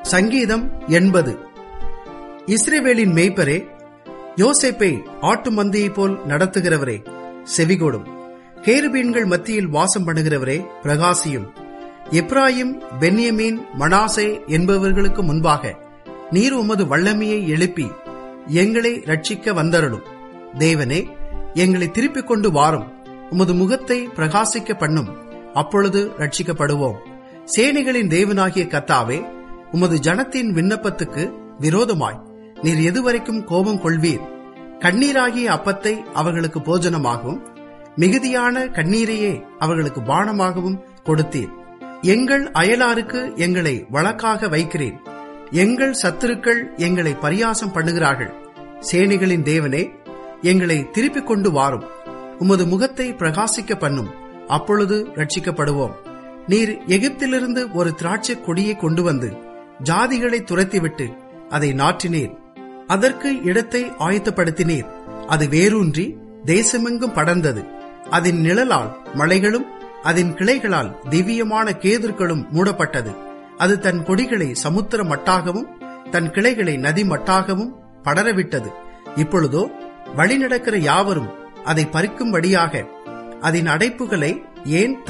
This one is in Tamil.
சங்கீதம் எண்பது இஸ்ரேவேலின் மேய்ப்பரே யோசேப்பை ஆட்டு மந்தையைப் போல் நடத்துகிறவரே செவிகொடும் கேருபீன்கள் மத்தியில் வாசம் பண்ணுகிறவரே பிரகாசியும் எப்ராயிம் பென்யமீன் மனாசே என்பவர்களுக்கு முன்பாக நீர் உமது வல்லமையை எழுப்பி எங்களை ரட்சிக்க வந்தருளும் தேவனே எங்களை திருப்பிக் கொண்டு வாரும் உமது முகத்தை பிரகாசிக்க பண்ணும் அப்பொழுது ரட்சிக்கப்படுவோம் சேனைகளின் தேவனாகிய கத்தாவே உமது ஜனத்தின் விண்ணப்பத்துக்கு விரோதமாய் நீர் எதுவரைக்கும் கோபம் கொள்வீர் கண்ணீராகிய அப்பத்தை அவர்களுக்கு போஜனமாகவும் மிகுதியான கண்ணீரையே அவர்களுக்கு பானமாகவும் கொடுத்தீர் எங்கள் அயலாருக்கு எங்களை வழக்காக வைக்கிறேன் எங்கள் சத்துருக்கள் எங்களை பரியாசம் பண்ணுகிறார்கள் சேனைகளின் தேவனே எங்களை திருப்பிக் கொண்டு வாரும் உமது முகத்தை பிரகாசிக்க பண்ணும் அப்பொழுது ரட்சிக்கப்படுவோம் நீர் எகிப்திலிருந்து ஒரு திராட்சை கொடியை கொண்டு வந்து ஜாதிகளை துரத்திவிட்டு அதை நாற்றினீர் அதற்கு இடத்தை ஆயத்தப்படுத்தினீர் அது வேரூன்றி தேசமெங்கும் படர்ந்தது அதன் நிழலால் மலைகளும் அதன் கிளைகளால் திவ்யமான கேதுர்களும் மூடப்பட்டது அது தன் கொடிகளை சமுத்திர மட்டாகவும் தன் கிளைகளை நதி மட்டாகவும் படரவிட்டது இப்பொழுதோ வழிநடக்கிற யாவரும் அதை பறிக்கும்படியாக அதன் அடைப்புகளை ஏன்